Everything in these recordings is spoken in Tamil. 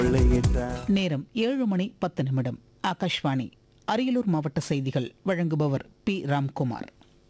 கொள்ளையிட்டான் நேரம் ஏழு மணி பத்து நிமிடம் ஆகாஷ்வாணி அரியலூர் மாவட்ட செய்திகள் வழங்குபவர் பி ராம்குமார்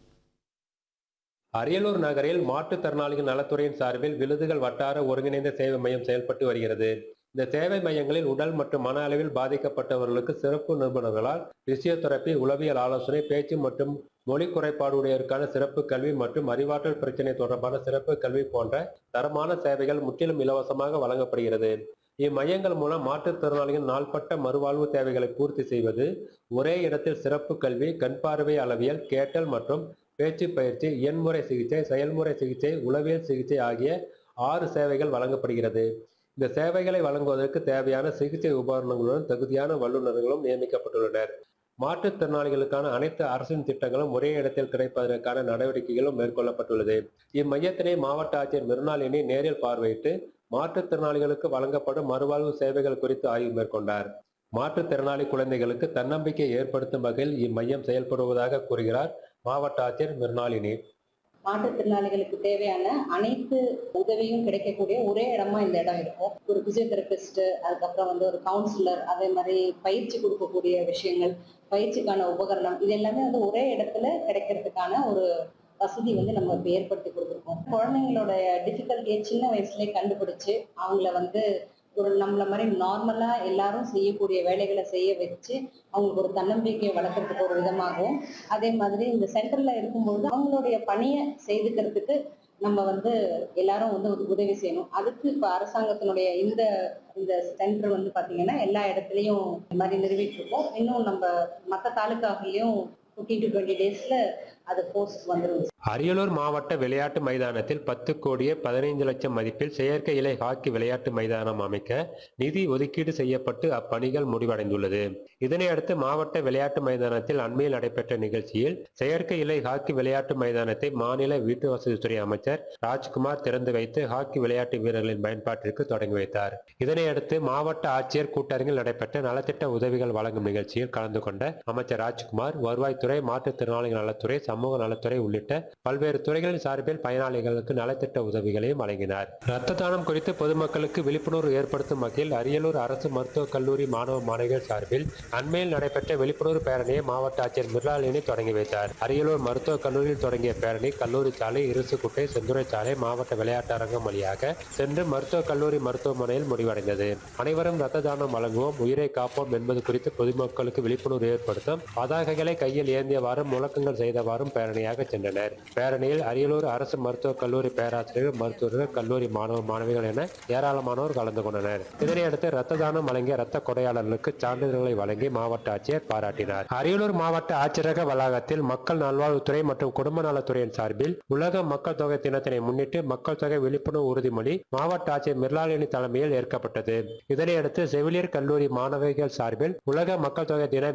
அரியலூர் நகரில் மாற்றுத்திறனாளிகள் நலத்துறையின் சார்பில் விழுதுகள் வட்டார ஒருங்கிணைந்த சேவை மையம் செயல்பட்டு வருகிறது இந்த சேவை மையங்களில் உடல் மற்றும் மன அளவில் பாதிக்கப்பட்டவர்களுக்கு சிறப்பு நிபுணர்களால் பிசியோதெரப்பி உளவியல் ஆலோசனை பேச்சு மற்றும் மொழி குறைபாடுடையோருக்கான சிறப்பு கல்வி மற்றும் அறிவாற்றல் பிரச்சினை தொடர்பான சிறப்பு கல்வி போன்ற தரமான சேவைகள் முற்றிலும் இலவசமாக வழங்கப்படுகிறது இம்மையங்கள் மூலம் மாற்றுத்திறனாளிகள் நாள்பட்ட மறுவாழ்வு தேவைகளை பூர்த்தி செய்வது ஒரே இடத்தில் சிறப்பு கல்வி கண் பார்வை அளவியல் கேட்டல் மற்றும் பேச்சு பயிற்சி எண்முறை சிகிச்சை செயல்முறை சிகிச்சை உளவியல் சிகிச்சை ஆகிய ஆறு சேவைகள் வழங்கப்படுகிறது இந்த சேவைகளை வழங்குவதற்கு தேவையான சிகிச்சை உபகரணங்களுடன் தகுதியான வல்லுநர்களும் நியமிக்கப்பட்டுள்ளனர் மாற்றுத்திறனாளிகளுக்கான அனைத்து அரசின் திட்டங்களும் ஒரே இடத்தில் கிடைப்பதற்கான நடவடிக்கைகளும் மேற்கொள்ளப்பட்டுள்ளது இம்மையத்தினை மாவட்ட ஆட்சியர் மிருணாளினி நேரில் பார்வையிட்டு மாற்றுத்திறனாளிகளுக்கு வழங்கப்படும் மறுவாழ்வு சேவைகள் குறித்து ஆய்வு மேற்கொண்டார் மாற்றுத்திறனாளி குழந்தைகளுக்கு தன்னம்பிக்கை ஏற்படுத்தும் வகையில் இம்மையம் செயல்படுவதாக கூறுகிறார் மாவட்ட ஆட்சியர் மிருணாளினி மாற்றுத்திறனாளிகளுக்கு தேவையான அனைத்து உதவியும் கிடைக்கக்கூடிய ஒரே இடமா இந்த இடம் இருக்கும் ஒரு பிசியோதெரபிஸ்ட் அதுக்கப்புறம் வந்து ஒரு கவுன்சிலர் அதே மாதிரி பயிற்சி கொடுக்கக்கூடிய விஷயங்கள் பயிற்சிக்கான உபகரணம் இது எல்லாமே வந்து ஒரே இடத்துல கிடைக்கிறதுக்கான ஒரு வசதி வந்து நம்ம இப்போ ஏற்படுத்தி கொடுத்துருக்கோம் குழந்தைங்களோட டிஃபிகல்ட்டியை சின்ன வயசுலயே கண்டுபிடிச்சு அவங்கள வந்து ஒரு நம்மள மாதிரி நார்மலா எல்லாரும் செய்யக்கூடிய வேலைகளை செய்ய வச்சு அவங்களுக்கு ஒரு தன்னம்பிக்கையை வளர்க்கறதுக்கு ஒரு விதமாகவும் அதே மாதிரி இந்த சென்டர்ல இருக்கும்பொழுது அவங்களுடைய பணியை செய்துக்கிறதுக்கு நம்ம வந்து எல்லாரும் வந்து ஒரு உதவி செய்யணும் அதுக்கு இப்ப அரசாங்கத்தினுடைய இந்த இந்த சென்டர் வந்து பாத்தீங்கன்னா எல்லா இடத்துலயும் இந்த மாதிரி நிறுவிட்டு இருக்கோம் இன்னும் நம்ம மற்ற தாலுக்காவிலையும் ஃபிஃப்டீன் டு டுவெண்ட்டி டேஸ்ல அது போஸ்ட் வந்துடும் அரியலூர் மாவட்ட விளையாட்டு மைதானத்தில் பத்து கோடியே பதினைந்து லட்சம் மதிப்பில் செயற்கை இலை ஹாக்கி விளையாட்டு மைதானம் அமைக்க நிதி ஒதுக்கீடு செய்யப்பட்டு அப்பணிகள் முடிவடைந்துள்ளது இதனையடுத்து மாவட்ட விளையாட்டு மைதானத்தில் அண்மையில் நடைபெற்ற நிகழ்ச்சியில் செயற்கை இலை ஹாக்கி விளையாட்டு மைதானத்தை மாநில வீட்டு வசதித்துறை அமைச்சர் ராஜ்குமார் திறந்து வைத்து ஹாக்கி விளையாட்டு வீரர்களின் பயன்பாட்டிற்கு தொடங்கி வைத்தார் இதனையடுத்து மாவட்ட ஆட்சியர் கூட்டரங்கில் நடைபெற்ற நலத்திட்ட உதவிகள் வழங்கும் நிகழ்ச்சியில் கலந்து கொண்ட அமைச்சர் ராஜ்குமார் வருவாய்த்துறை மாற்றுத்திறனாளிகள் நலத்துறை சமூக நலத்துறை உள்ளிட்ட பல்வேறு துறைகளின் சார்பில் பயனாளிகளுக்கு நலத்திட்ட உதவிகளையும் வழங்கினார் இரத்த தானம் குறித்து பொதுமக்களுக்கு விழிப்புணர்வு ஏற்படுத்தும் வகையில் அரியலூர் அரசு மருத்துவக் கல்லூரி மாணவ மாணவிகள் சார்பில் அண்மையில் நடைபெற்ற விழிப்புணர்வு பேரணியை மாவட்ட ஆட்சியர் மிர்லாலினி தொடங்கி வைத்தார் அரியலூர் மருத்துவக் கல்லூரியில் தொடங்கிய பேரணி கல்லூரி சாலை இருசுக்குட்டை செந்துறை சாலை மாவட்ட விளையாட்டு அரங்கம் வழியாக சென்று மருத்துவக் கல்லூரி மருத்துவமனையில் முடிவடைந்தது அனைவரும் இரத்த தானம் வழங்குவோம் உயிரை காப்போம் என்பது குறித்து பொதுமக்களுக்கு விழிப்புணர்வு ஏற்படுத்தும் பதாகைகளை கையில் ஏந்தியவாறும் முழக்கங்கள் செய்தவாறும் பேரணியாக சென்றனர் பேரணியில் அரியலூர் அரசு மருத்துவக் கல்லூரி பேராசிரியர்கள் மருத்துவர்கள் கல்லூரி மாணவ மாணவிகள் என ஏராளமானோர் கலந்து கொண்டனர் இதனையடுத்து இரத்த தானம் வழங்கிய இரத்த கொடையாளர்களுக்கு சான்றிதழ்களை வழங்கி மாவட்ட ஆட்சியர் பாராட்டினார் அரியலூர் மாவட்ட ஆட்சியரக வளாகத்தில் மக்கள் நல்வாழ்வுத்துறை மற்றும் குடும்ப நலத்துறையின் சார்பில் உலக மக்கள் தொகை தினத்தினை முன்னிட்டு மக்கள் தொகை விழிப்புணர்வு உறுதிமொழி மாவட்ட ஆட்சியர் மிர்லாலினி தலைமையில் ஏற்கப்பட்டது இதனையடுத்து செவிலியர் கல்லூரி மாணவிகள் சார்பில் உலக மக்கள் தொகை தின